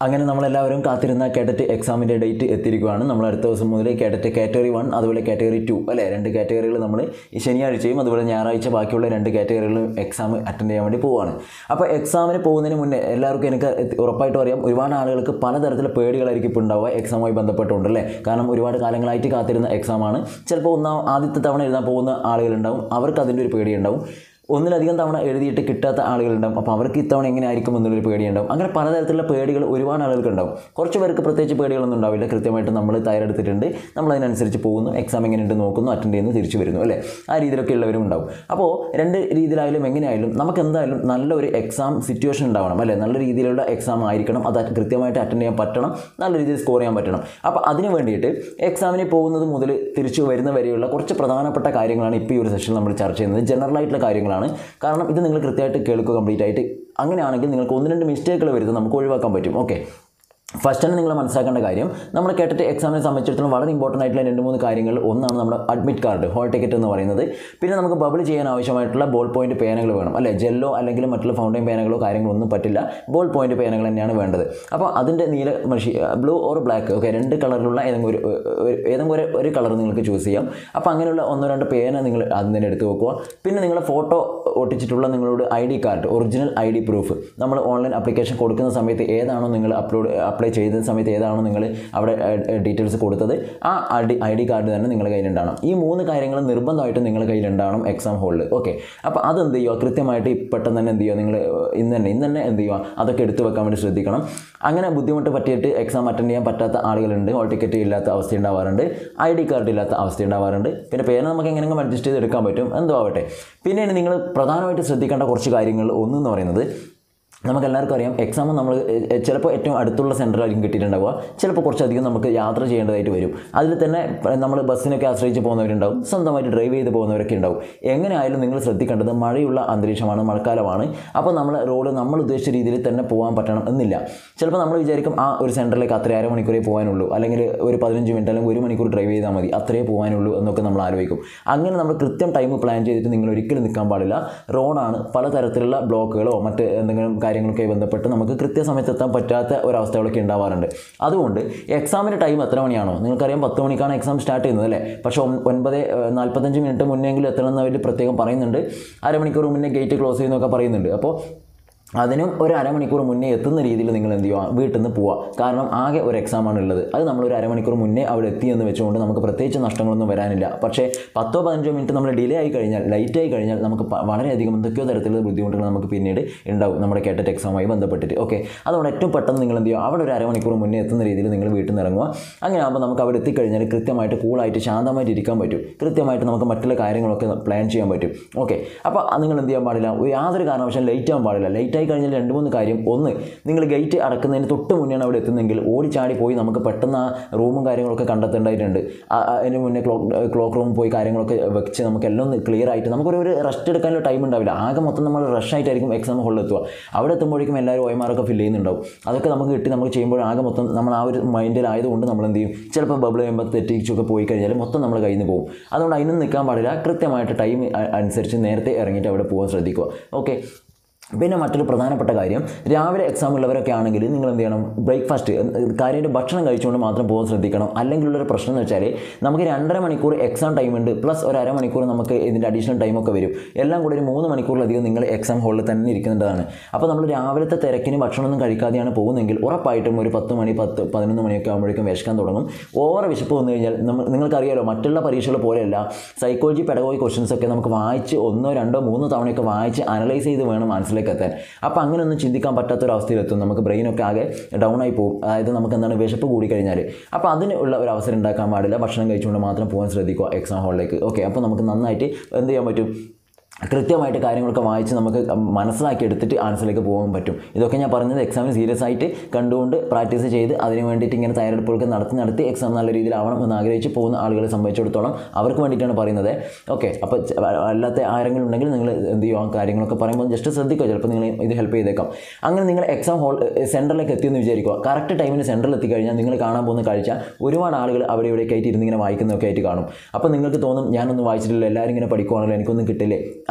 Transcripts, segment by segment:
അങ്ങനെ നമ്മളെല്ലാവരും കാത്തിരുന്ന കേഡറ്റ് എക്സാമിൻ്റെ ഡേറ്റ് എത്തിയിരിക്കുകയാണ് നമ്മൾ അടുത്ത ദിവസം മുതൽ കേഡറ്റ് കാറ്റഗറി വൺ അതുപോലെ കാറ്റഗറി ടു അല്ലേ രണ്ട് കാറ്റഗറികൾ നമ്മൾ ഈ ശനിയാഴ്ചയും അതുപോലെ ഞായറാഴ്ച ബാക്കിയുള്ള രണ്ട് കാറ്റഗറികളും എക്സാം അറ്റൻഡ് ചെയ്യാൻ വേണ്ടി പോവുകയാണ് അപ്പോൾ എക്സാമിന് പോകുന്നതിന് മുന്നേ എല്ലാവർക്കും എനിക്ക് ഉറപ്പായിട്ടും അറിയാം ഒരുപാട് ആളുകൾക്ക് പലതരത്തിലുള്ള പേടികളായിരിക്കും ഇപ്പോൾ ഉണ്ടാവുക എക്സാമുമായി ബന്ധപ്പെട്ടുകൊണ്ട് അല്ലേ കാരണം ഒരുപാട് കാലങ്ങളായിട്ട് കാത്തിരുന്ന എക്സാമാണ് ചിലപ്പോൾ ഒന്നാം ആദ്യത്തെ തവണ എഴുതാൻ പോകുന്ന ആളുകളുണ്ടാവും അവർക്ക് അതിൻ്റെ ഒരു പേടിയുണ്ടാവും ഒന്നിലധികം തവണ എഴുതിയിട്ട് കിട്ടാത്ത ആളുകളുണ്ടാവും അപ്പോൾ അവർക്ക് ഇത്തവണ എങ്ങനെ ആയിരിക്കും എന്നുള്ളൊരു പേടിയുണ്ടാവും അങ്ങനെ പലതരത്തിലുള്ള പേടികൾ ഒരുപാട് ആളുകൾക്ക് ഉണ്ടാവും കുറച്ച് പേർക്ക് പ്രത്യേകിച്ച് പേടികളൊന്നും ഉണ്ടാവില്ല കൃത്യമായിട്ട് നമ്മൾ തയ്യാറെടുത്തിട്ടുണ്ട് നമ്മൾ അതിനനുസരിച്ച് പോകുന്നു എക്സാം എങ്ങനെയുണ്ട് നോക്കുന്നു അറ്റൻഡ് ചെയ്യുന്നു തിരിച്ചു വരുന്നു അല്ലേ ആ രീതിയിലൊക്കെ ഉള്ളവരും ഉണ്ടാവും അപ്പോൾ രണ്ട് രീതിയിലായാലും എങ്ങനെയായാലും നമുക്ക് എന്തായാലും നല്ലൊരു എക്സാം സിറ്റുവേഷൻ ഉണ്ടാവണം അല്ലേ നല്ല രീതിയിലുള്ള എക്സാം ആയിരിക്കണം അത് കൃത്യമായിട്ട് അറ്റൻഡ് ചെയ്യാൻ പറ്റണം നല്ല രീതിയിൽ സ്കോർ ചെയ്യാൻ പറ്റണം അപ്പോൾ അതിന് വേണ്ടിയിട്ട് എക്സാമിന് പോകുന്നത് മുതൽ തിരിച്ചു വരുന്ന വരെയുള്ള കുറച്ച് പ്രധാനപ്പെട്ട കാര്യങ്ങളാണ് ഇപ്പോൾ ഈ ഒരു സെഷനിൽ നമ്മൾ ചർച്ച ചെയ്യുന്നത് ജനറൽ ആയിട്ടുള്ള കാര്യങ്ങളാണ് കാരണം ഇത് നിങ്ങൾ കൃത്യമായിട്ട് കേൾക്കുക കംപ്ലീറ്റ് ആയിട്ട് അങ്ങനെയാണെങ്കിൽ നിങ്ങൾക്ക് ഒന്ന് രണ്ട് മിസ്റ്റേക്കുകൾ വരുന്നത് നമുക്ക് ഒഴിവാക്കാൻ പറ്റും ഓക്കെ ഫസ്റ്റ് തന്നെ നിങ്ങൾ മനസ്സിലാക്കേണ്ട കാര്യം നമ്മൾ കേട്ടിട്ട് എക്സാമിനെ സംബന്ധിച്ചിടത്തോളം വളരെ ഇമ്പോർട്ടൻ്റ് ആയിട്ടുള്ള രണ്ട് മൂന്ന് കാര്യങ്ങൾ ഒന്നാണ് നമ്മുടെ അഡ്മിറ്റ് കാർഡ് ഹോൾ ടിക്കറ്റ് എന്ന് പറയുന്നത് പിന്നെ നമുക്ക് ബബിൾ ചെയ്യാൻ ആവശ്യമായിട്ടുള്ള ബോൾ പോയിന്റ് പേനകൾ വേണം അല്ലേ ജെല്ലോ അല്ലെങ്കിൽ മറ്റുള്ള ഫൗണ്ടൈൻ പേനകളോ കാര്യങ്ങളോ ഒന്നും പറ്റില്ല ബോൾ പോയിന്റ് പേനകൾ തന്നെയാണ് വേണ്ടത് അപ്പോൾ അതിൻ്റെ നീല മഷി ബ്ലൂ ഓർ ബ്ലാക്ക് ഓക്കെ രണ്ട് കളറിലുള്ള ഏതെങ്കിലും ഒരു ഒരു- ഏതെങ്കിലും ഒരു ഒരു കളർ നിങ്ങൾക്ക് ചൂസ് ചെയ്യാം അപ്പോൾ അങ്ങനെയുള്ള ഒന്നോ രണ്ട് പേന നിങ്ങൾ ആദ്യം തന്നെ എടുത്ത് വെക്കുക പിന്നെ നിങ്ങളുടെ ഫോട്ടോ ഒട്ടിച്ചിട്ടുള്ള നിങ്ങളുടെ I D card original I D proof നമ്മൾ ഓൺലൈൻ ആപ്ലിക്കേഷൻ കൊടുക്കുന്ന സമയത്ത് ഏതാണോ നിങ്ങൾ അപ്ലോഡ് അപ്ലൈ ചെയ്ത സമയത്ത് ഏതാണോ നിങ്ങൾ അവിടെ ഡീറ്റെയിൽസ് കൊടുത്തത് ആ I D I D card തന്നെ നിങ്ങളുടെ കയ്യിലുണ്ടാവണം ഈ മൂന്ന് കാര്യങ്ങൾ നിർബന്ധമായിട്ടും നിങ്ങളുടെ കയ്യിലുണ്ടാവണം എക്സാം ഹോളിൽ ഓക്കെ അപ്പോൾ അതെന്ത് ചെയ്യുക കൃത്യമായിട്ട് ഈ പെട്ടെന്ന് തന്നെ എന്ത് ചെയ്യുക നിങ്ങൾ ഇന്ന് തന്നെ ഇന്ന് തന്നെ എന്ത് ചെയ്യുക അതൊക്കെ എടുത്തു വെക്കാൻ വേണ്ടി ശ്രദ്ധിക്കണം അങ്ങനെ ബുദ്ധിമുട്ട് പറ്റിയിട്ട് എക്സാം അറ്റൻഡ് ചെയ്യാൻ പറ്റാത്ത ആളുകളുണ്ട് ഹോൾ ടിക്കറ്റ് ഇല്ലാത്ത അവസ്ഥ ഉണ്ടാവാറുണ്ട് ഐ ഡി കാർഡ് ഇല്ലാത്ത അവസ്ഥ ഉണ്ടാവാറുണ്ട് പിന്നെ പേര് നമുക്ക് എങ്ങനെയെങ്കിലും അഡ്ജസ്റ്റ് ചെയ്ത് എടുക്കാൻ പറ്റും എന്തോ ആവട്ടെ പിന്നെ നിങ്ങൾ പ്രധാനമായിട്ട് ശ്രദ്ധിക്കേണ്ട കുറച്ച് കാര്യങ്ങൾ ഒന്നെന്ന് പറയുന്നത് നമുക്ക് എല്ലാവർക്കും അറിയാം എക്സാം നമ്മൾ എ- ചിലപ്പോൾ ഏറ്റവും അടുത്തുള്ള സെൻറ്ററിലായിരിക്കും കിട്ടിയിട്ടുണ്ടാവുക ചിലപ്പോൾ കുറച്ചധികം നമുക്ക് യാത്ര ചെയ്യേണ്ടതായിട്ട് വരും അതിൽ തന്നെ നമ്മൾ ബസ്സിനൊക്കെ ആശ്രയിച്ച് പോകുന്നവരുണ്ടാവും സ്വന്തമായിട്ട് ഡ്രൈവ് ചെയ്ത് പോകുന്നവരൊക്കെ ഉണ്ടാവും എങ്ങനെയായാലും നിങ്ങൾ ശ്രദ്ധിക്കേണ്ടത് മഴയുള്ള അന്തരീക്ഷമാണ് മഴക്കാലമാണ് അപ്പോൾ നമ്മൾ റോഡ് നമ്മൾ ഉദ്ദേശിച്ച രീതിയിൽ തന്നെ പോകാൻ പറ്റണം എന്നില്ല ചിലപ്പോൾ നമ്മൾ വിചാരിക്കും ആ ഒരു സെൻറ്ററിലേക്ക് അത്ര അരമണിക്കൂറേ പോകാനുള്ളൂ അല്ലെങ്കിൽ ഒരു പതിനഞ്ച് മിനിറ്റ് അല്ലെങ്കിൽ ഒരു മണിക്കൂർ ഡ്രൈവ് ചെയ്താൽ മതി അത്രയേ പോകാനുള്ളൂ എന്നൊക്കെ നമ്മൾ ആലോചിക്കും അങ്ങനെ നമ്മൾ കൃത്യം ടൈം പ്ലാൻ ചെയ്തിട്ട് നിങ്ങൾ ഒരിക്കലും നിൽക്കാൻ പാടില്ല റോഡാണ് പലതരത്തിലുള്ള ബ്ലോക്കുകളോ മറ്റ് എന്തെങ്കിലും കാര്യങ്ങളൊക്കെ ബന്ധപ്പെട്ട് നമുക്ക് കൃത്യസമയത്ത് എത്താൻ പറ്റാത്ത ഒരവസ്ഥകളൊക്കെ ഉണ്ടാവാറുണ്ട് അതുകൊണ്ട് എക്സാമിൻ്റെ ടൈം എത്ര മണിയാണോ നിങ്ങൾക്കറിയാം പത്ത് മണിക്കാണ് എക്സാം സ്റ്റാർട്ട് ചെയ്യുന്നത് അല്ലേ പക്ഷേ ഒൻ- ഒൻപത് ഏഹ്, നാൽപ്പത്തഞ്ച് മിനിറ്റ് മുന്നെങ്കിലും എത്തണം എന്ന് അവർ പ്രത്യേകം പറയുന്നുണ്ട് അരമണിക്കൂർ മുന്നേ ഗേറ്റ് ക്ലോസ് ചെയ്യുന്നൊക്കെ പറയുന്നുണ്ട് അപ്പോൾ അതിനും ഒരു അരമണിക്കൂർ മുന്നേ എത്തുന്ന രീതിയിൽ നിങ്ങൾ എന്ത് ചെയ്യുക വീട്ടിൽ നിന്ന് പോവുക കാരണം ആകെ ഒരു എക്സാമാണ് ഉള്ളത് അത് നമ്മൾ ഒരു അരമണിക്കൂർ മുന്നേ അവിടെ എത്തി എന്ന് വെച്ചുകൊണ്ട് നമുക്ക് പ്രത്യേകിച്ച് നഷ്ടങ്ങളൊന്നും വരാനില്ല പക്ഷേ പത്തോ പതിനഞ്ചോ മിനിറ്റ് നമ്മൾ ഡിലേ ആയി കഴിഞ്ഞാൽ ലൈറ്റ് ആയി കഴിഞ്ഞാൽ നമുക്ക് പ- വളരെയധികം എന്തൊക്കെയോ തരത്തിലുള്ള ബുദ്ധിമുട്ടുകൾ നമുക്ക് പിന്നീട് ഉണ്ടാവും നമ്മുടെ കേട്ടറ്റ് എക്സാമുമായി ബന്ധപ്പെട്ടിട്ട് ഓക്കെ അതുകൊണ്ട് ഏറ്റവും പെട്ടെന്ന് നിങ്ങൾ എന്ത് ചെയ്യുക അവിടെ ഒരു അരമണിക്കൂർ മുന്നേ എത്തുന്ന രീതിയിൽ നിങ്ങൾ വീട്ടിൽ നിന്ന് ഇറങ്ങുക അങ്ങനെ ആകുമ്പോൾ നമുക്ക് അവിടെ എത്തിക്കഴിഞ്ഞാൽ കൃത്യമായിട്ട് കൂളായിട്ട് ശാന്തമായിട്ട് ഇരിക്കാൻ പറ്റും കൃത്യമായിട്ട് നമുക്ക് മറ്റുള്ള കാര്യങ്ങളൊക്കെ പ്ലാൻ ചെയ്യാൻ പറ്റും ഓക്കെ അപ്പോൾ നിങ്ങൾ എന്ത് ചെയ്യാൻ പാടില്ല ഒരു യാതൊരു കാരണവശാലും ലേറ്റ് ആവാൻ പാടില്ല ലേറ്റ് ആയി കഴിഞ്ഞാൽ രണ്ട് മൂന്ന് കാര്യം ഒന്ന് നിങ്ങൾ ഗേറ്റ് അടക്കുന്നതിന് തൊട്ട് മുന്നെയാണ് അവിടെ എത്തുന്നതെങ്കിൽ ഓടിച്ചാടി പോയി നമുക്ക് പെട്ടെന്ന് ആ റൂമും കാര്യങ്ങളൊക്കെ കണ്ടെത്തേണ്ടതായിട്ടുണ്ട് ആ- ആ- അതിന് മുന്നേ ക്ലോക്ക് ക്ലോക്ക് റൂം പോയി കാര്യങ്ങളൊക്കെ വെച്ച് നമുക്ക് എല്ലാം ഒന്ന് ക്ലിയർ ആയിട്ട് നമുക്കൊരു ഒരു റെസ്റ്റ് എടുക്കാനുള്ള ടൈം ഉണ്ടാവില്ല ആകെ മൊത്തം നമ്മൾ റഷ് ആയിട്ടായിരിക്കും എക്സാം ഹോളിൽ എത്തുക അവിടെ എത്തുമ്പോഴേക്കും എല്ലാവരും ഒയമാരൊക്കെ ഫില്ല് ചെയ്യുന്നുണ്ടാവും അതൊക്കെ നമുക്ക് കിട്ടി നമുക്ക് ചെയ്യുമ്പോൾ ആകെ മൊത്തം നമ്മൾ ആ ഒരു മൈൻഡിലായതുകൊണ്ട് നമ്മൾ എന്ത് ചെയ്യും ചിലപ്പോൾ ബബിൾ ചെയ്യുമ്പോൾ തെറ്റിച്ചൊക്കെ പോയി കഴിഞ്ഞാൽ മൊത്തം നമ്മൾ കയ്യിൽ നിന്ന് പോകും അതുകൊണ്ട് അതിനൊന്നും നിൽക്കാൻ പാടില്ല കൃത്യമായിട്ട് ടൈം അനുസരിച്ച് നേരത്തെ ഇറങ്ങിയിട്ട് അവിടെ പോകാൻ ശ്രദ്ധിക്കുക ഓക്കെ പിന്നെ മറ്റൊരു പ്രധാനപ്പെട്ട കാര്യം രാവിലെ എക്സാം ഉള്ളവരൊക്കെ ആണെങ്കിൽ നിങ്ങൾ എന്ത് ചെയ്യണം ബ്രേക്ക്ഫാസ്റ്റ് കാര്യമായിട്ട് ഭക്ഷണം കഴിച്ചുകൊണ്ട് മാത്രം പോകാൻ ശ്രദ്ധിക്കണം അല്ലെങ്കിലുള്ളൊരു പ്രശ്നം എന്ന് വെച്ചാൽ നമുക്ക് രണ്ടര മണിക്കൂർ എക്സാം ടൈം ഉണ്ട് പ്ലസ് ഒരു അരമണിക്കൂർ നമുക്ക് ഇതിൻ്റെ അഡീഷണൽ ടൈമൊക്കെ വരും എല്ലാം കൂടി ഒരു മൂന്ന് മണിക്കൂറിലധികം നിങ്ങൾ എക്സാം ഹോളിൽ തന്നെ ഇരിക്കേണ്ടതാണ് അപ്പോൾ നമ്മൾ രാവിലത്തെ തിരക്കിന് ഭക്ഷണമൊന്നും കഴിക്കാതെയാണ് പോകുന്നതെങ്കിൽ ഉറപ്പായിട്ടും ഒരു പത്ത് മണി പത്ത് പതിനൊന്ന് മണിയൊക്കെ ആകുമ്പോഴേക്കും വിശക്കാൻ തുടങ്ങും ഓവർ വിശപ്പ് വന്നു കഴിഞ്ഞാൽ നമ്മൾ നിങ്ങൾക്കറിയാലോ മറ്റുള്ള പരീക്ഷകൾ പോലെയല്ല സൈക്കോളജി പെഡഗോഗി ക്വസ്റ്റൻസ് ഒക്കെ നമുക്ക് വായിച്ച് ഒന്നോ രണ്ടോ മൂന്നോ തവണയൊക്കെ വായിച്ച് അനലൈസ് ചെയ്ത് വേണം മനസ്സിലേക്ക് എത്താൻ അപ്പോൾ അങ്ങനെയൊന്നും ചിന്തിക്കാൻ പറ്റാത്തൊരവസ്ഥയിലെത്തും നമുക്ക് ബ്രെയിനൊക്കെ ആകെ ഡൗൺ ആയി പോകും അതായത് നമുക്ക് എന്താണ് വിശപ്പ് കൂടി കഴിഞ്ഞാൽ അപ്പോൾ അതിന് ഉള്ള ഒരു അവസരം ഉണ്ടാക്കാൻ പാടില്ല ഭക്ഷണം കഴിച്ചുകൊണ്ട് മാത്രം പോകാൻ ശ്രദ്ധിക്കുക എക്സാം ഹോളിലേക്ക് ഓക്കെ അപ്പോൾ നമുക്ക് നന്നായിട്ട് എന്ത് ചെയ്യാൻ പറ്റും കൃത്യമായിട്ട് കാര്യങ്ങളൊക്കെ വായിച്ച് നമുക്ക് മനസ്സിലാക്കി എടുത്തിട്ട് ആൻസറിലേക്ക് പോകാൻ പറ്റും ഇതൊക്കെ ഞാൻ പറഞ്ഞത് എക്സാമിന് സീരിയസ് ആയിട്ട് കണ്ടുകൊണ്ട് പ്രാക്ടീസ് ചെയ്ത് അതിന് വേണ്ടിയിട്ട് ഇങ്ങനെ തയ്യാറെടുപ്പുകളൊക്കെ നടത്തി നടത്തി എക്സാം നല്ല രീതിയിലാവണം എന്ന് ആഗ്രഹിച്ച് പോകുന്ന ആളുകളെ സംബന്ധിച്ചിടത്തോളം അവർക്ക് വേണ്ടിയിട്ടാണ് പറയുന്നത് ഓക്കെ അപ്പോൾ ച- അല്ലാത്ത ആരെങ്കിലും ഉണ്ടെങ്കിൽ നിങ്ങൾ എന്ത് ചെയ്യുക കാര്യങ്ങളൊക്കെ പറയുമ്പോൾ ജസ്റ്റ് ശ്രദ്ധിക്കുക ചിലപ്പോൾ നിങ്ങൾ ഇത് ഹെൽപ്പ് ചെയ്തേക്കാം അങ്ങനെ നിങ്ങൾ എക്സാം ഹോൾ സെൻറ്ററിലേക്ക് എത്തിയെന്ന് വിചാരിക്കുക കറക്റ്റ് ടൈമിന് സെൻറ്ററിൽ എത്തിക്കഴിഞ്ഞാൽ നിങ്ങൾ കാണാൻ പോകുന്ന കാഴ്ച ഒരുപാട് ആളുകൾ അവിടെ ഇവിടെയൊക്കെ ആയിട്ട് ഇരുന്ന് ഇങ്ങനെ വായിക്കുന്നതൊക്കെ ആയിട്ട് കാണും അപ്പോൾ നിങ്ങൾക്ക് തോന്നും ഞാനൊന്നും വായിച്ചിട്ടില്ല എല്ലാവരും ഇങ്ങനെ പഠിക്കുവാണല്ലോ എനിക്കൊന്നും കിട്ടില്ലേ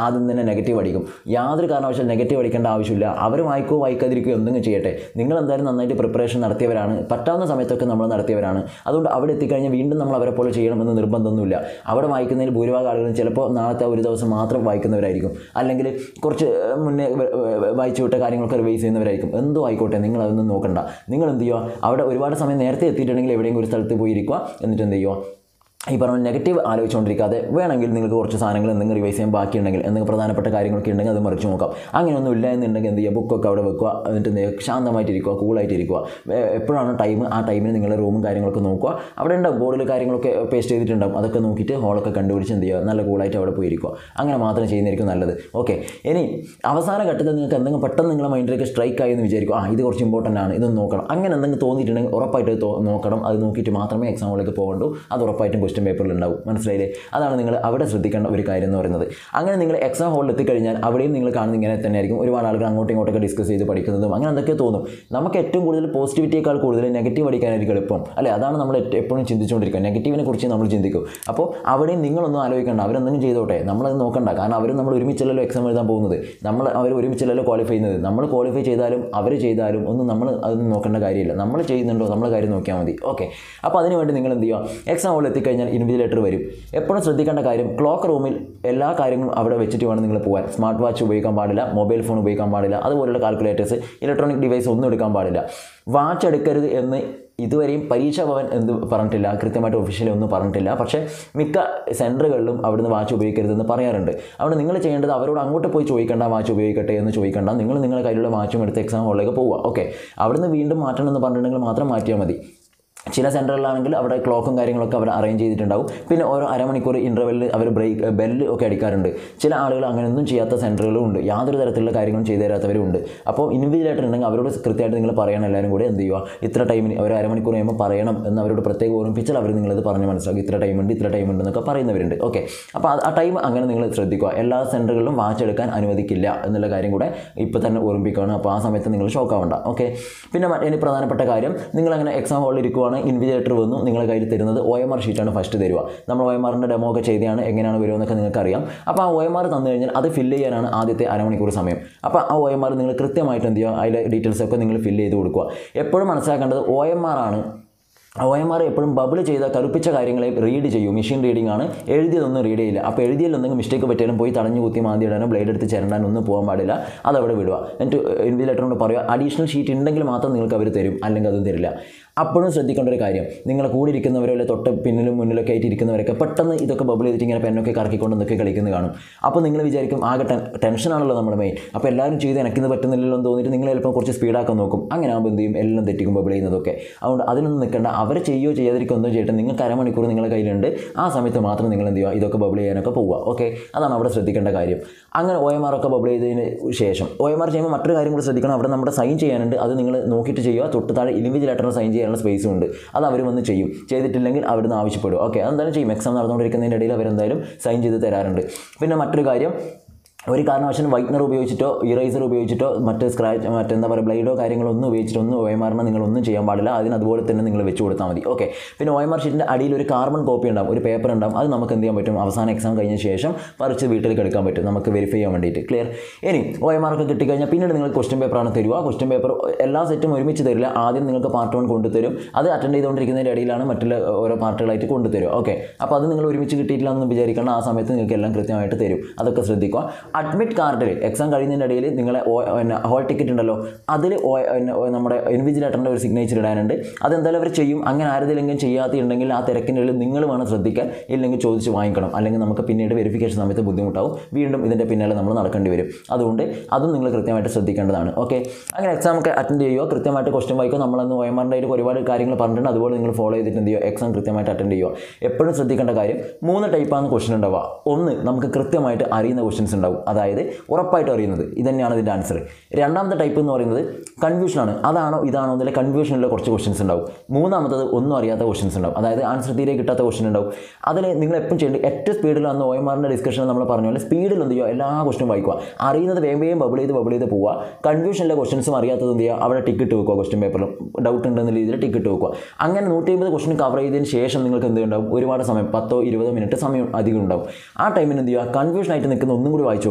ആദ്യം തന്നെ നെഗറ്റീവ് അടിക്കും യാതൊരു കാരണവശാൽ നെഗറ്റീവ് അടിക്കേണ്ട ആവശ്യമില്ല അവർ വായിക്കോ വായിക്കാതിരിക്കുകയോ എന്തെങ്കിലും ചെയ്യട്ടെ നിങ്ങൾ എന്തായാലും നന്നായിട്ട് പ്രിപ്പറേഷൻ നടത്തിയവരാണ് പറ്റാവുന്ന സമയത്തൊക്കെ നമ്മൾ നടത്തിയവരാണ് അതുകൊണ്ട് അവിടെ എത്തിക്കഴിഞ്ഞാൽ വീണ്ടും നമ്മൾ അവരെ പോലെ ചെയ്യണമെന്ന് നിർബന്ധമൊന്നുമില്ല അവിടെ വായിക്കുന്നതിൽ ഭൂരിഭാഗം ആളുകളും ചിലപ്പോൾ നാളത്തെ ഒരു ദിവസം മാത്രം വായിക്കുന്നവരായിരിക്കും അല്ലെങ്കിൽ കുറച്ച് ഏഹ്, മുന്നേ വ- വ- വായിച്ചു വിട്ട കാര്യങ്ങളൊക്കെ റിവൈസ് ചെയ്യുന്നവരായിരിക്കും എന്തോ ആയിക്കോട്ടെ നിങ്ങൾ അതൊന്നും നോക്കണ്ട നിങ്ങൾ എന്ത് ചെയ്യുക അവിടെ ഒരുപാട് സമയം നേരത്തെ എത്തിയിട്ടുണ്ടെങ്കിൽ എവിടെയെങ്കിലും ഒരു സ്ഥലത്ത് പോയി ഇരിക്കുക എന്നിട്ട് എന്ത് ചെയ്യുക ഈ പറഞ്ഞ നെഗറ്റീവ് ആലോചിച്ചുകൊണ്ടിരിക്കാതെ വേണമെങ്കിൽ നിങ്ങൾക്ക് കുറച്ച് സാധനങ്ങൾ എന്തെങ്കിലും റിവൈസ് ചെയ്യാൻ ബാക്കിയുണ്ടെങ്കിൽ എന്തെങ്കിലും പ്രധാനപ്പെട്ട കാര്യങ്ങളൊക്കെ ഉണ്ടെങ്കിൽ അത് മറിച്ച് നോക്കാം അങ്ങനെയൊന്നും ഇല്ല എന്നുണ്ടെങ്കിൽ എന്ത് ചെയ്യുക ബുക്കൊക്കെ അവിടെ വെക്കുക എന്നിട്ട് എന്ത് ചെയ്യുക ശാന്തമായിട്ടിരിക്കുക കൂളായിട്ടിരിക്കുക വേ- എപ്പോഴാണ് ടൈം ആ ടൈമിന് നിങ്ങളുടെ റൂമും കാര്യങ്ങളൊക്കെ നോക്കുക അവിടെ ഉണ്ടാവും ബോർഡിൽ കാര്യങ്ങളൊക്കെ പേസ്റ്റ് ചെയ്തിട്ടുണ്ടാവും അതൊക്കെ നോക്കിയിട്ട് ഹോളൊക്കെ കണ്ടുപിടിച്ച് എന്ത് ചെയ്യുക നല്ല കൂളായിട്ട് അവിടെ പോയി ഇരിക്കുക അങ്ങനെ മാത്രം ചെയ്യുന്നതായിരിക്കും നല്ലത് ഓക്കെ ഇനി അവസാന ഘട്ടത്തിൽ നിങ്ങൾക്ക് എന്തെങ്കിലും പെട്ടെന്ന് നിങ്ങളുടെ മൈൻഡിലേക്ക് സ്ട്രൈക്ക് ആയി എന്ന് വിചാരിക്കും ആ ഇത് കുറച്ച് ഇമ്പോർട്ടൻ്റ് ആണ് ഇതൊന്ന് നോക്കണം അങ്ങനെ എന്തെങ്കിലും തോന്നിയിട്ടുണ്ടെങ്കിൽ ഉറപ്പായിട്ട് തോ- നോക്കണം അത് നോക്കിയിട്ട് മാത്രമേ എക്സാം ഹോളിലേക്ക് പോകണ്ടൂ അത് ഉറപ്പായിട്ടും ക്വസ്റ്റ്യൻ പേപ്പറിൽ ഉണ്ടാവും മനസ്സിലായില്ലേ അതാണ് നിങ്ങൾ അവിടെ ശ്രദ്ധിക്കേണ്ട ഒരു കാര്യം എന്ന് പറയുന്നത് അങ്ങനെ നിങ്ങൾ എക്സാം ഹോളിൽ എത്തിക്കഴിഞ്ഞാൽ അവിടെയും നിങ്ങൾ കാണുന്ന ഇങ്ങനെ തന്നെയായിരിക്കും ഒരുപാട് ആളുകൾ അങ്ങോട്ടും ഇങ്ങോട്ടൊക്കെ ഡിസ്കസ് ചെയ്ത് പഠിക്കുന്നതും അങ്ങനെ എന്തൊക്കെ തോന്നും നമുക്ക് ഏറ്റവും കൂടുതൽ പോസിറ്റിവിറ്റിയേക്കാൾ കൂടുതൽ നെഗറ്റീവ് അടിക്കാനായിരിക്കും എളുപ്പം അല്ലേ അതാണ് നമ്മൾ ഏറ്റ- എപ്പോഴും ചിന്തിച്ചുകൊണ്ടിരിക്കുക നെഗറ്റീവിനെ കുറിച്ച് നമ്മൾ ചിന്തിക്കും അപ്പോൾ അവിടെയും നിങ്ങളൊന്നും ആലോചിക്കേണ്ട അവരെന്തെങ്കിലും ചെയ്തോട്ടെ നമ്മളത് നോക്കണ്ട കാരണം അവർ നമ്മൾ ഒരുമിച്ചല്ലല്ലോ എക്സാം എഴുതാൻ പോകുന്നത് നമ്മൾ അവർ ഒരുമിച്ചല്ലല്ലോ ക്വാളിഫൈ ചെയ്യുന്നത് നമ്മൾ ക്വാളിഫൈ ചെയ്താലും അവർ ചെയ്താലും ഒന്നും നമ്മൾ അതൊന്നും നോക്കേണ്ട കാര്യമില്ല നമ്മൾ ചെയ്യുന്നുണ്ടോ നമ്മളെ കാര്യം നോക്കിയാൽ മതി ഓക്കെ അപ്പോൾ അതിനുവേണ്ടി നിങ്ങൾ എന്ത് ചെയ്യുക എക്സാം ഹോളിൽ എത്തിക്കഴിഞ്ഞാൽ ഇൻവിജിലേറ്റർ വരും എപ്പോഴും ശ്രദ്ധിക്കേണ്ട കാര്യം ക്ലോക്ക് റൂമിൽ എല്ലാ കാര്യങ്ങളും അവിടെ വെച്ചിട്ട് വേണം നിങ്ങൾ പോകാൻ സ്മാർട്ട് വാച്ച് ഉപയോഗിക്കാൻ പാടില്ല മൊബൈൽ ഫോൺ ഉപയോഗിക്കാൻ പാടില്ല അതുപോലുള്ള കാൽക്കുലേറ്റേഴ്സ് ഇലക്ട്രോണിക് ഡിവൈസ് ഒന്നും എടുക്കാൻ പാടില്ല വാച്ച് എടുക്കരുത് എന്ന് ഇതുവരെയും പരീക്ഷാ ഭവൻ എന്ത് പറഞ്ഞിട്ടില്ല കൃത്യമായിട്ട് ഒഫീഷ്യലി ഒന്നും പറഞ്ഞിട്ടില്ല പക്ഷേ മിക്ക സെൻറ്ററുകളിലും അവിടുന്ന് വാച്ച് ഉപയോഗിക്കരുതെന്ന് പറയാറുണ്ട് അവിടെ നിങ്ങൾ ചെയ്യേണ്ടത് അവരോട് അങ്ങോട്ട് പോയി ചോദിക്കേണ്ട വാച്ച് ഉപയോഗിക്കട്ടെ എന്ന് ചോദിക്കേണ്ട നിങ്ങൾ നിങ്ങളുടെ കയ്യിലുള്ള വാച്ചും എടുത്ത് എക്സാം ഹോളിലേക്ക് പോവുക ഓക്കെ അവിടുന്ന് വീണ്ടും മാറ്റണം എന്ന് പറഞ്ഞിട്ടുണ്ടെങ്കിൽ മാത്രം മാറ്റിയാൽ മതി ചില സെൻറ്ററിലാണെങ്കിൽ അവിടെ ക്ലോക്കും കാര്യങ്ങളൊക്കെ അവർ അറേഞ്ച് ചെയ്തിട്ടുണ്ടാവും പിന്നെ ഓരോ അരമണിക്കൂർ ഇൻ്റർവെല്ലിൽ അവർ ബ്രേക്ക് ബെല്ല് ഒക്കെ അടിക്കാറുണ്ട് ചില ആളുകൾ അങ്ങനെയൊന്നും ചെയ്യാത്ത സെൻറ്ററുകളും ഉണ്ട് യാതൊരു തരത്തിലുള്ള കാര്യങ്ങളും ചെയ്തു തരാത്തവരും ഉണ്ട് അപ്പോൾ ഇൻവിജിലേറ്റർ ഉണ്ടെങ്കിൽ അവരോട് കൃത്യമായിട്ട് നിങ്ങൾ പറയണം എല്ലാവരും കൂടെ എന്ത് ചെയ്യുക ഇത്ര ടൈമിന് ഒരു അരമണിക്കൂർ കഴിയുമ്പോൾ പറയണം എന്ന് അവരോട് പ്രത്യേകം ഓർമ്മിപ്പിച്ചാൽ അവർ നിങ്ങളത് പറഞ്ഞ് മനസ്സിലാക്കി ഇത്ര ടൈം ഉണ്ട് ഇത്ര ടൈം ഉണ്ട് എന്നൊക്കെ പറയുന്നവരുണ്ട് ഓക്കെ അപ്പോൾ അത് ആ ടൈം അങ്ങനെ നിങ്ങൾ ശ്രദ്ധിക്കുക എല്ലാ സെൻറ്ററുകളിലും വാച്ച് എടുക്കാൻ അനുവദിക്കില്ല എന്നുള്ള കാര്യം കൂടെ ഇപ്പോൾ തന്നെ ഓർമ്മിപ്പിക്കുകയാണ് അപ്പോൾ ആ സമയത്ത് നിങ്ങൾ ഷോക്ക് ആവണ്ട ഓക്കെ പിന്നെ മ- ഇനി പ്രധാനപ്പെട്ട കാര്യം നിങ്ങൾ അങ്ങനെ എക്സാം ഹോളിൽ ഇരിക്കുവാണ് ഇൻവിജിലേറ്റർ വന്നു നിങ്ങളുടെ കയ്യിൽ തരുന്നത് ഒ എം ആർ ഷീറ്റാണ് ഫസ്റ്റ് തരിക നമ്മൾ ഒ എം ആറിൻ്റെ ഡെമോ ഒക്കെ ചെയ്തെയാണ് എങ്ങനെയാണ് വരുമെന്നൊക്കെ നിങ്ങൾക്ക് അറിയാം അപ്പോൾ ആ ഒ എം ആർ തന്നു കഴിഞ്ഞാൽ അത് ഫില്ല് ചെയ്യാനാണ് ആദ്യത്തെ അരമണിക്കൂർ സമയം അപ്പോൾ ആ ഒ എം ആർ നിങ്ങൾ കൃത്യമായിട്ട് എന്ത് ചെയ്യുക അതിലെ ഡീറ്റെയിൽസ് ഒക്കെ നിങ്ങൾ ഫില്ല് ചെയ്ത് കൊടുക്കുക എപ്പോഴും മനസ്സിലാക്കേണ്ടത് ഒ എം ആർ ആണ് ഒ എം ആർ എപ്പോഴും ബബിൾ ചെയ്ത കറുപ്പിച്ച കാര്യങ്ങളെ റീഡ് ചെയ്യും മെഷീൻ റീഡിംഗ് ആണ് എഴുതിയതൊന്നും റീഡ് ചെയ്യില്ല അപ്പോൾ എഴുതിയതിൽ എന്തെങ്കിലും മിസ്റ്റേക്ക് പറ്റിയാലും പോയി തടഞ്ഞു കുത്തി മാന്തി ഇടാനോ ബ്ലേഡ് എടുത്ത് ചിരണ്ടാനോ ഒന്നും പോകാൻ പാടില്ല അതവിടെ വിടുക എന്നിട്ട് ഇൻവിജിലേറ്ററിനോട് പറയുക അഡീഷണൽ ഷീറ്റ് ഉണ്ടെങ്കിൽ മാത്രം നിങ്ങൾക്ക് അവർ തരും അല്ലെങ്കിൽ അതും തരില്ല അപ്പോഴും ശ്രദ്ധിക്കേണ്ട ഒരു കാര്യം നിങ്ങളെ കൂടെ ഇരിക്കുന്നവരോ അല്ലെങ്കിൽ തൊട്ട് പിന്നിലും മുന്നിലൊക്കെ ആയിട്ട് ഇരിക്കുന്നവരൊക്കെ പെട്ടെന്ന് ഇതൊക്കെ ബബിൾ ചെയ്തിട്ട് ഇങ്ങനെ പെണ്ണൊക്കെ കറക്കിക്കൊണ്ട് എന്തൊക്കെ കളിക്കുന്നത് കാണും അപ്പോൾ നിങ്ങൾ വിചാരിക്കും ആകെ ടെൻ ടെൻഷനാണല്ലോ നമ്മുടെ മെയിൻ അപ്പോൾ എല്ലാവരും ചെയ്ത് എനിക്കിന്ന് പറ്റുന്നില്ലല്ലോ എന്ന് തോന്നിയിട്ട് നിങ്ങൾ ചിലപ്പോൾ കുറച്ച് സ്പീഡാക്കാൻ നോക്കും അങ്ങനെ ആകുമ്പോൾ എന്ത് ചെയ്യും എല്ലാം തെറ്റിക്കും ബബിൾ ചെയ്യുന്നതൊക്കെ അതുകൊണ്ട് അതിനൊന്നും നിൽക്കേണ്ട അവർ ചെയ്യോ ചെയ്യാതിരിക്കോ ഒന്നും ചെയ്യട്ടെ നിങ്ങൾക്ക് അരമണിക്കൂർ നിങ്ങളുടെ കയ്യിലുണ്ട് ആ സമയത്ത് മാത്രം നിങ്ങൾ എന്ത് ചെയ്യുക ഇതൊക്കെ ബബിൾ ചെയ്യാനൊക്കെ പോവുക ഓക്കെ അതാണ് അവിടെ ശ്രദ്ധിക്കേണ്ട കാര്യം അങ്ങനെ ഒ എം ആർ ഒക്കെ ബബിൾ ചെയ്തതിന് ശേഷം ഒ എം ആർ ചെയ്യുമ്പോൾ മറ്റൊരു കാര്യം കൂടി ശ്രദ്ധിക്കണം അവിടെ നമ്മുടെ സൈൻ ചെയ്യാനുണ്ട് അത് നിങ്ങൾ നോക്കിയിട്ട് ചെയ്യുക തൊട്ട് താഴെ ഇൻഡിവിജ്വലായിട്ടുള്ള സൈൻ ചെയ്യാനുള്ള സ്പേസും ഉണ്ട് അത് അവർ വന്ന് ചെയ്യും ചെയ്തിട്ടില്ലെങ്കിൽ അവിടുന്ന് ആവശ്യപ്പെടും ഓക്കെ അതെന്തായാലും ചെയ്യും എക്സാം നടന്നുകൊണ്ടിരിക്കുന്നതിൻ്റെ ഇടയിൽ അവരെന്തായാലും സൈൻ ചെയ്ത് തരാറുണ്ട് പിന്നെ മറ്റൊരു കാര്യം ഒരു കാരണവശാലും വൈറ്റ്നർ ഉപയോഗിച്ചിട്ടോ ഇറേസർ ഉപയോഗിച്ചിട്ടോ മറ്റ് സ്ക്രാച്ച് മറ്റെന്താ പറയുക ബ്ലൈഡോ കാര്യങ്ങളോ ഒന്നും ഉപയോഗിച്ചിട്ടോ ഒന്നും ഒ എം ആറിനെ നിങ്ങൾ ഒന്നും ചെയ്യാൻ പാടില്ല അതിന് അതുപോലെ തന്നെ നിങ്ങൾ വെച്ച് കൊടുത്താൽ മതി ഓക്കെ പിന്നെ ഒ എം ആർ ഷീറ്റിൻ്റെ അടിയിൽ ഒരു കാർബൺ കോപ്പി ഉണ്ടാവും ഒരു പേപ്പർ ഉണ്ടാവും അത് നമുക്ക് എന്ത് ചെയ്യാൻ പറ്റും അവസാന എക്സാം കഴിഞ്ഞ ശേഷം പറിച്ച് വീട്ടിലേക്ക് എടുക്കാൻ പറ്റും നമുക്ക് വെരിഫൈ ചെയ്യാൻ വേണ്ടിയിട്ട് ക്ലിയർ ഇനി ഒ എം ആർ ഒക്കെ കിട്ടിക്കഴിഞ്ഞാൽ പിന്നീട് നിങ്ങൾ ക്വസ്റ്റ്യൻ പേപ്പറാണ് തരിക ക്വസ്റ്റ്യൻ പേപ്പർ എല്ലാ സെറ്റും ഒരുമിച്ച് തരില്ല ആദ്യം നിങ്ങൾക്ക് പാർട്ട് വൺ കൊണ്ടുതരും അത് അറ്റൻഡ് ചെയ്തുകൊണ്ടിരിക്കുന്നതിൻ്റെ ഇടയിലാണ് മറ്റുള്ള ഓരോ പാർട്ടുകളായിട്ട് കൊണ്ടുതരും ഓക്കെ അപ്പോൾ അത് നിങ്ങൾ ഒരുമിച്ച് കിട്ടിയിട്ടില്ല എന്ന് വിചാരിക്കണം ആ സമയത്ത് നിങ്ങൾക്ക് എല്ലാം കൃത്യമായിട്ട് തരും അതൊക്കെ ശ്രദ്ധിക്കുക അഡ്മിറ്റ് കാർഡിൽ എക്സാം കഴിയുന്നതിൻ്റെ ഇടയിൽ നിങ്ങളെ ഓ- പിന്നെ ഹോൾ ടിക്കറ്റ് ഉണ്ടല്ലോ അതിൽ നമ്മുടെ ഇൻവിജിലേറ്ററിൻ്റെ ഒരു സിഗ്നേച്ചർ ഇടാനുണ്ട് അതെന്തായാലും അവർ ചെയ്യും അങ്ങനെ ആരെങ്കിലും ചെയ്യാത്തുണ്ടെങ്കിൽ ആ തിരക്കിൻ്റെ ഇടയിൽ നിങ്ങൾ വേണം ശ്രദ്ധിക്കാൻ ഇല്ലെങ്കിൽ ചോദിച്ച് വാങ്ങിക്കണം അല്ലെങ്കിൽ നമുക്ക് പിന്നീട് വെരിഫിക്കേഷൻ സമയത്ത് ബുദ്ധിമുട്ടാവും വീണ്ടും ഇതിൻ്റെ പിന്നാലെ നമ്മൾ നടക്കേണ്ടി വരും അതുകൊണ്ട് അതും നിങ്ങൾ കൃത്യമായിട്ട് ശ്രദ്ധിക്കേണ്ടതാണ് ഓക്കെ അങ്ങനെ എക്സാം ഒക്കെ അറ്റൻഡ് ചെയ്യുക കൃത്യമായിട്ട് ക്വസ്റ്റ്യൻ വായിക്കുക നമ്മളന്ന് ഒ എം ആറിൻ്റെ ഒരുപാട് കാര്യങ്ങൾ പറഞ്ഞിട്ടുണ്ട് അതുപോലെ നിങ്ങൾ ഫോളോ ചെയ്തിട്ട് എന്ത് ചെയ്യുക എക്സാം കൃത്യമായിട്ട് അറ്റൻഡ് ചെയ്യുക എപ്പോഴും ശ്രദ്ധിക്കേണ്ട കാര്യം മൂന്ന് ടൈപ്പാണ് ക്വസ്റ്റ്യൻ ഉണ്ടാവുക ഒന്ന് നമുക്ക് കൃത്യമായിട്ട് അറിയുന്ന ക്വസ്റ്റ്യൻസ് ഉണ്ടാവും അതായത് ഉറപ്പായിട്ടും അറിയുന്നത് ഇതന്നെയാണ് ഇതിൻ്റെ ആൻസർ രണ്ടാമത്തെ ടൈപ്പ് എന്ന് പറയുന്നത് കൺഫ്യൂഷനാണ് അതാണോ ഇതാണോ എന്നുള്ള കൺഫ്യൂഷനുള്ള കുറച്ച് ക്വസ്റ്റ്യൻസ് ഉണ്ടാവും മൂന്നാമത്തത് ഒന്നും അറിയാത്ത ക്വസ്റ്റ്യൻസ് ഉണ്ടാവും അതായത് ആൻസർ തീരെ കിട്ടാത്ത ക്വസ്റ്റ്യൻ ഉണ്ടാവും അതിൽ നിങ്ങൾ എപ്പോഴും ചെയ്യേണ്ടത് ഏറ്റവും സ്പീഡിൽ അന്ന് ഒ എം ആറിൻ്റെ ഡിസ്കഷൻ നമ്മൾ പറഞ്ഞ പോലെ സ്പീഡിൽ എന്ത് ചെയ്യുക എല്ലാ ക്വസ്റ്റും വായിക്കുക അറിയുന്നത് വേഗം വേഗം ബബിൾ ചെയ്ത് ബബിൾ ചെയ്ത് പോവുക കൺഫ്യൂഷനിലെ ക്വസ്റ്റൻസും അറിയാത്തത് എന്ത് ചെയ്യുക അവിടെ ടിക്കറ്റ് വെക്കുക ക്വസ്റ്റ്യൻ പേപ്പറിൽ ഡൗട്ട് ഉണ്ടെന്ന രീതിയിൽ ടിക്കറ്റ് വെക്കുക അങ്ങനെ നൂറ്റി അമ്പത് ക്വസ്റ്റൻ കവർ ചെയ്തതിന് ശേഷം നിങ്ങൾക്ക് എന്ത് ഉണ്ടാവും ഒരുപാട് സമയം പത്തോ ഇരുപതോ മിനിറ്റ് സമയം അധികം ഉണ്ടാവും ആ ടൈമിന് എന്ത് ചെയ്യുക കൺഫ്യൂഷൻ ആയിട്ട് നിൽക്കുന്ന ഒന്നും കൂടി വായിച്ചു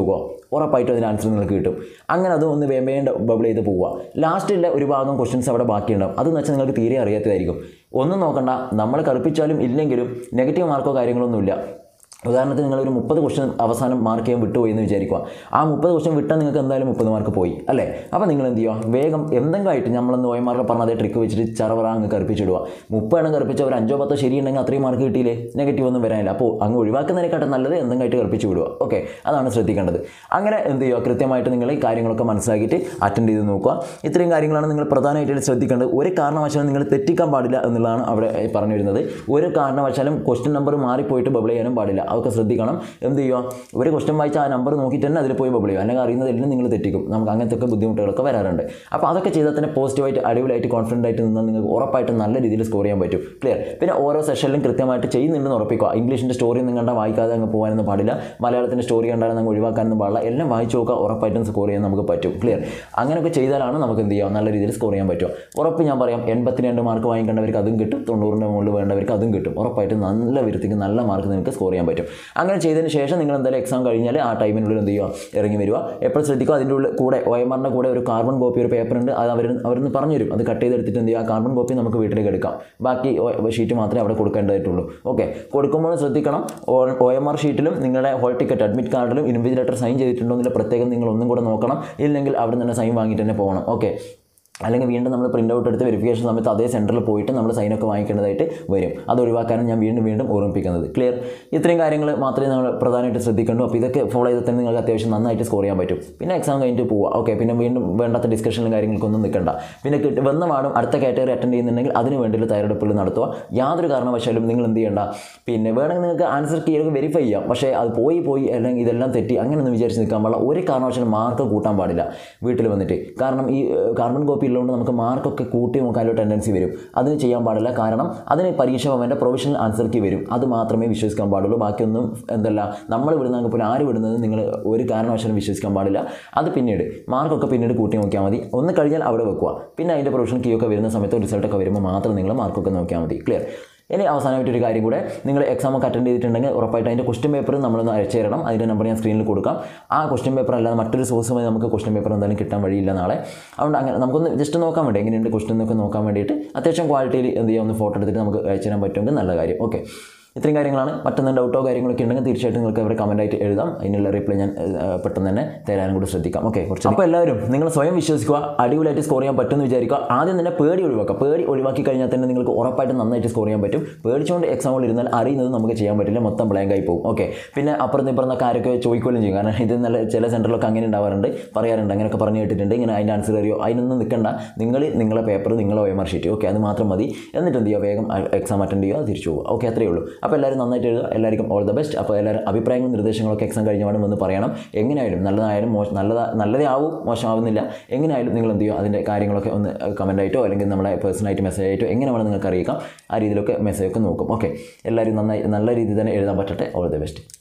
നോക്കുക ഉറപ്പായിട്ടും അതിന് ആൻസർ നിങ്ങൾക്ക് കിട്ടും അങ്ങനെ അത് ഒന്ന് വേം വേണ്ട ബബിൾ ചെയ്ത് പോവുക ലാസ്റ്റിലെ ഒരു ഭാഗം ക്വസ്റ്റ്യൻസ് അവിടെ ബാക്കിയുണ്ടാവും അതെന്ന് വെച്ചാൽ നിങ്ങൾക്ക് തീരെ അറിയാത്തതായിരിക്കും ഒന്നും നോക്കണ്ട നമ്മൾ കളിപ്പിച്ചാലും ഇല്ലെങ്കിലും നെഗറ്റീവ് മാർക്കോ കാര്യങ്ങളൊന്നുമില്ല ഉദാഹരണത്തിന് നിങ്ങൾ ഒരു മുപ്പത് ക്വസ്റ്റ്യൻ അവസാനം മാർക്ക് ചെയ്യാൻ വിട്ടുപോയി എന്ന് വിചാരിക്കുക ആ മുപ്പത് ക്വസ്റ്റ്യൻ വിട്ടാൽ നിങ്ങൾക്ക് എന്തായാലും മുപ്പത് മാർക്ക് പോയി അല്ലേ അപ്പോൾ നിങ്ങൾ എന്ത് ചെയ്യുക വേഗം എന്തെങ്കിലും ആയിട്ട് നമ്മളൊന്ന് ഓയമാരുടെ പറഞ്ഞ അതേ ട്രിക്ക് വെച്ചിട്ട് ചറവറ അങ്ങ് കറുപ്പിച്ചിടുക മുപ്പതെണ്ണം കറുപ്പിച്ച ഒരു അഞ്ചോ പത്തോ ശരിയുണ്ടെങ്കിൽ അത്രയും മാർക്ക് കിട്ടിയില്ലേ നെഗറ്റീവ് ഒന്നും വരാനില്ല അപ്പോൾ അങ്ങ് ഒഴിവാക്കുന്നതിനെക്കാട്ടും നല്ലത് എന്തെങ്കിലും ആയിട്ട് കറുപ്പിച്ച് വിടുക ഓക്കെ അതാണ് ശ്രദ്ധിക്കേണ്ടത് അങ്ങനെ എന്ത് ചെയ്യുക കൃത്യമായിട്ട് നിങ്ങൾ ഈ കാര്യങ്ങളൊക്കെ മനസ്സിലാക്കിയിട്ട് അറ്റൻഡ് ചെയ്ത് നോക്കുക ഇത്രയും കാര്യങ്ങളാണ് നിങ്ങൾ പ്രധാനമായിട്ട് ശ്രദ്ധിക്കേണ്ടത് ഒരു കാരണവശാലും നിങ്ങൾ തെറ്റിക്കാൻ പാടില്ല എന്നുള്ളതാണ് അവിടെ പറഞ്ഞു വരുന്നത് ഒരു കാരണവശാലും ക്വസ്റ്റ്യൻ നമ്പർ മാറിപ്പോയിട്ട് ബബിൾ ചെയ്യാനും പാടില്ല അതൊക്കെ ശ്രദ്ധിക്കണം എന്ത് ചെയ്യുക ഒരു ക്വസ്റ്റ്യൻ വായിച്ച് ആ നമ്പർ നോക്കിയിട്ട് തന്നെ അതിൽ പോയി ബബിൾ ചെയ്യുക അല്ലെങ്കിൽ അറിയുന്നതെല്ലാം നിങ്ങൾ തെറ്റിക്കും നമുക്ക് അങ്ങനത്തെ ഒക്കെ ബുദ്ധിമുട്ടുകളൊക്കെ വരാറുണ്ട് അപ്പോൾ അതൊക്കെ ചെയ്താൽ തന്നെ പോസിറ്റീവായിട്ട് അടിപൊളിയായിട്ട് കോൺഫിഡൻ്റ് ആയിട്ട് നിന്നാൽ നിങ്ങൾക്ക് ഉറപ്പായിട്ടും നല്ല രീതിയിൽ സ്കോർ ചെയ്യാൻ പറ്റും ക്ലിയർ പിന്നെ ഓരോ സെഷനിലും കൃത്യമായിട്ട് ചെയ്യുന്നുണ്ടെന്ന് ഉറപ്പിക്കുക ഇംഗ്ലീഷിൻ്റെ സ്റ്റോറി ഒന്നും കണ്ടാൽ വായിക്കാതെ അങ്ങ് പോകാനൊന്നും പാടില്ല മലയാളത്തിൻ്റെ സ്റ്റോറി കണ്ടാലും നമുക്ക് ഒഴിവാക്കാനൊന്നും പാടില്ല എല്ലാം വായിച്ചു നോക്കുക ഉറപ്പായിട്ടും സ്കോർ ചെയ്യാൻ നമുക്ക് പറ്റും ക്ലിയർ അങ്ങനെയൊക്കെ ചെയ്താലാണ് നമുക്ക് എന്ത് ചെയ്യാം നല്ല രീതിയിൽ സ്കോർ ചെയ്യാൻ പറ്റും ഉറപ്പ് ഞാൻ പറയാം എൺപത്തി രണ്ട് മാർക്ക് വാങ്ങിക്കേണ്ടവർക്ക് അതും കിട്ടും തൊണ്ണൂറിൻ്റെ മുകളിൽ വേണ്ടവർക്ക് അതും കിട്ടും ഉറപ്പായിട്ടും നല്ല വിരുത്തിക്ക് നല്ല മാർക്ക് നിങ്ങൾക്ക് സ്കോർ ചെയ്യാൻ പറ്റും അങ്ങനെ ചെയ്തതിന് ശേഷം നിങ്ങൾ എന്തായാലും എക്സാം കഴിഞ്ഞാൽ ആ ടൈമിനുള്ളിൽ എന്ത് ചെയ്യുക ഇറങ്ങി വരിക എപ്പോൾ ശ്രദ്ധിക്കുക അതിൻ്റെ ഉള്ളിൽ കൂടെ ഒ എം ആറിൻ്റെ കൂടെ ഒരു കാർബൺ കോപ്പി ഒരു പേപ്പർ ഉണ്ട് അത് അവർ അവരിന്ന് പറഞ്ഞു തരും അത് കട്ട് ചെയ്തെടുത്തിട്ട് എന്ത് ചെയ്യുക ആ കാർബൺ കോപ്പി നമുക്ക് വീട്ടിലേക്ക് എടുക്കാം ബാക്കി ഷീറ്റ് മാത്രമേ അവിടെ കൊടുക്കേണ്ടതായിട്ടുള്ളൂ ഓക്കെ കൊടുക്കുമ്പോൾ ശ്രദ്ധിക്കണം ഒ എം ആർ ഷീറ്റിലും നിങ്ങളുടെ ഹോൾ ടിക്കറ്റ് അഡ്മിറ്റ് കാർഡിലും ഇൻവിജിലേറ്റർ സൈൻ ചെയ്തിട്ടുണ്ടോ എന്നുള്ള പ്രത്യേകം നിങ്ങൾ ഒന്നും കൂടെ നോക്കണം ഇല്ലെങ്കിൽ അവിടെ തന്നെ സൈൻ വാങ്ങിയിട്ട് തന്നെ പോകണം ഓക്കെ അല്ലെങ്കിൽ വീണ്ടും നമ്മൾ പ്രിൻ്റ് ഔട്ട് എടുത്ത് വെരിഫിക്കേഷൻ സമയത്ത് അതേ സെൻറ്ററിൽ പോയിട്ട് നമ്മൾ സൈനൊക്കെ വാങ്ങിക്കേണ്ടതായിട്ട് വരും അത് ഒഴിവാക്കാനും ഞാൻ വീണ്ടും വീണ്ടും ഓർമ്മിപ്പിക്കുന്നത് ക്ലിയർ ഇത്രയും കാര്യങ്ങൾ മാത്രമേ നമ്മൾ പ്രധാനമായിട്ട് ശ്രദ്ധിക്കേണ്ടൂ അപ്പോൾ ഇതൊക്കെ ഫോളോ ചെയ്താൽ തന്നെ നിങ്ങൾക്ക് അത്യാവശ്യം നന്നായിട്ട് സ്കോർ ചെയ്യാൻ പറ്റും പിന്നെ എക്സാം കഴിഞ്ഞിട്ട് പോവുക ഓക്കെ പിന്നെ വീണ്ടും വേണ്ടാത്ത ഡിസ്കഷനിലും കാര്യങ്ങൾക്കൊന്നും നിൽക്കണ്ട പിന്നെ കിട്ടി വന്ന പാടും അടുത്ത കാറ്റഗറി അറ്റൻഡ് ചെയ്യുന്നുണ്ടെങ്കിൽ അതിന് വേണ്ടിയുള്ള തയ്യാറെടുപ്പുകൾ നടത്തുക യാതൊരു കാരണവശാലും നിങ്ങൾ എന്ത് ചെയ്യേണ്ട പിന്നെ വേണമെങ്കിൽ നിങ്ങൾക്ക് ആൻസർ കീഴൊക്കെ വെരിഫൈ ചെയ്യാം പക്ഷേ അത് പോയി പോയി അല്ലെങ്കിൽ ഇതെല്ലാം തെറ്റി അങ്ങനെയൊന്നും വിചാരിച്ച് നിൽക്കാൻ പാടില്ല ഒരു കാരണവശാലും മാർക്ക് കൂട്ടാൻ പാടില്ല വീട്ടിൽ വന്നിട്ട് കാരണം ഈ കാർബൺ കോപ്പി ഉള്ളതുകൊണ്ട് നമുക്ക് മാർക്കൊക്കെ കൂട്ടി നോക്കാനുള്ള ടെൻഡൻസി വരും അതിന് ചെയ്യാൻ പാടില്ല കാരണം അതിന് പരീക്ഷ ഭവൻ്റെ പ്രൊഫഷണൽ ആൻസർ കീ വരും അത് മാത്രമേ വിശ്വസിക്കാൻ പാടുള്ളൂ ബാക്കിയൊന്നും എന്തല്ല നമ്മൾ വിടുന്നെങ്കിൽ പോലും ആര് വിടുന്നത് നിങ്ങൾ ഒരു കാരണവശാലും വിശ്വസിക്കാൻ പാടില്ല അത് പിന്നീട് മാർക്കൊക്കെ പിന്നീട് കൂട്ടി നോക്കിയാൽ മതി ഒന്ന് കഴിഞ്ഞാൽ അവിടെ വെക്കുക പിന്നെ അതിൻ്റെ പ്രൊഫഷണൽ കീ ഒക്കെ വരുന്ന സമയത്ത് റിസൾട്ടൊക്കെ വരുമ്പോൾ മാത്രം നിങ്ങൾ മാർക്കൊക്കെ നോക്കിയാൽ മതി ക്ലിയർ ഇനി അവസാനമായിട്ട് ഒരു കാര്യം കൂടെ നിങ്ങൾ എക്സാം ഒക്കെ അറ്റൻഡ് ചെയ്തിട്ടുണ്ടെങ്കിൽ ഉറപ്പായിട്ട് അതിൻ്റെ ക്വസ്റ്റ്യൻ പേപ്പർ നമ്മളൊന്ന് അയച്ചു തരണം അതിൻ്റെ നമ്പർ ഞാൻ സ്ക്രീനിൽ കൊടുക്കാം ആ ക്വസ്റ്റ്യൻ പേപ്പർ അല്ലാതെ മറ്റൊരു സോഴ്സുമായി നമുക്ക് ക്വസ്റ്റ്യൻ പേപ്പർ എന്തായാലും കിട്ടാൻ വഴിയില്ല നാളെ അതുകൊണ്ട് അങ്ങനെ നമുക്കൊന്ന് ജസ്റ്റ് നോക്കാൻ വേണ്ടി എങ്ങനെയുണ്ട് ക്വസ്റ്റ്യൻ എന്നൊക്കെ നോക്കാൻ വേണ്ടിയിട്ട് അത്യാവശ്യം ക്വാളിറ്റിയിൽ എന്ത് ചെയ്യാം ഒന്ന് ഫോട്ടോ എടുത്തിട്ട് നമുക്ക് അയച്ചു തരാൻ പറ്റുമെങ്കിൽ നല്ല കാര്യം ഓക്കെ ഇത്രയും കാര്യങ്ങളാണ് മറ്റൊന്നും ഡൗട്ടോ കാര്യങ്ങളൊക്കെ ഉണ്ടെങ്കിൽ തീർച്ചയായിട്ടും നിങ്ങൾക്ക് അവിടെ കമൻ്റ് ആയിട്ട് എഴുതാം അതിനുള്ള റിപ്ലൈ ഞാൻ ഏഹ്, പെട്ടെന്ന് തന്നെ തരാനും കൂടി ശ്രദ്ധിക്കാം ഓക്കെ കുറച്ച് അപ്പോൾ എല്ലാവരും നിങ്ങൾ സ്വയം വിശ്വസിക്കുക അടിപൊളിയായിട്ട് സ്കോർ ചെയ്യാൻ പറ്റുമെന്ന് വിചാരിക്കുക ആദ്യം തന്നെ പേടി ഒഴിവാക്കുക പേടി ഒഴിവാക്കി കഴിഞ്ഞാൽ തന്നെ നിങ്ങൾക്ക് ഉറപ്പായിട്ടും നന്നായിട്ട് സ്കോർ ചെയ്യാൻ പറ്റും പേടിച്ചുകൊണ്ട് എക്സാമിൽ ഇരുന്നാൽ അറിയുന്നത് നമുക്ക് ചെയ്യാൻ പറ്റില്ല മൊത്തം blank ആയി പോകും ഓക്കെ പിന്നെ അപ്പുറത്ത് ഇപ്പുറത്തൊക്കെ ആരൊക്കെ ചോദിക്കുകയും ചെയ്യും കാരണം ഇത് നല്ല ചില സെൻറ്ററിലൊക്കെ അങ്ങനെ ഉണ്ടാവാറുണ്ട് പറയാറുണ്ട് അങ്ങനെയൊക്കെ പറഞ്ഞു കേട്ടിട്ടുണ്ട് ഇങ്ങനെ അതിൻ്റെ ആൻസർ അറിയോ അതിനൊന്നും നിൽക്കണ്ട നിങ്ങൾ നിങ്ങളെ പേപ്പർ നിങ്ങളെ ഒയമാർ ഷീറ്റ് ഓക്കെ അത് മാത്രം മതി എന്നിട്ട് എന്ത് ചെയ്യുക വേഗം എക്സാം അറ്റൻഡ് ചെയ്യുക തിരിച്ചു പോകുക ഓക്കെ അത്രയേ ഉള്ളൂ അപ്പോൾ എല്ലാവരും നന്നായിട്ട് എഴുതുക എല്ലാവർക്കും ഓൾ ദ ബെസ്റ്റ് അപ്പോൾ എല്ലാവരും അഭിപ്രായങ്ങളും നിർദ്ദേശങ്ങളൊക്കെ എക്സാം കഴിഞ്ഞ പാടും വന്ന് പറയണം എങ്ങനെയായാലും നല്ലതായാലും മോശം നല്ലതാ നല്ലതേ ആവും മോശമാവുന്നില്ല എങ്ങനെയായാലും നിങ്ങൾ എന്ത് ചെയ്യുക അതിൻ്റെ കാര്യങ്ങളൊക്കെ ഒന്ന് കമൻ്റ് ആയിട്ടോ അല്ലെങ്കിൽ നമ്മളെ പേഴ്സണായിട്ട് മെസ്സേജ് ആയിട്ടോ എങ്ങനെ വേണം നിങ്ങൾക്ക് അറിയിക്കാം ആ രീതിയിലൊക്കെ മെസ്സേജ് ഒക്കെ നോക്കും ഓക്കെ എല്ലാവരും നന്നായി നല്ല രീതിയിൽ തന്നെ എഴുതാൻ പറ്റട്ടെ ഓൾ ദ ബെസ്റ്റ്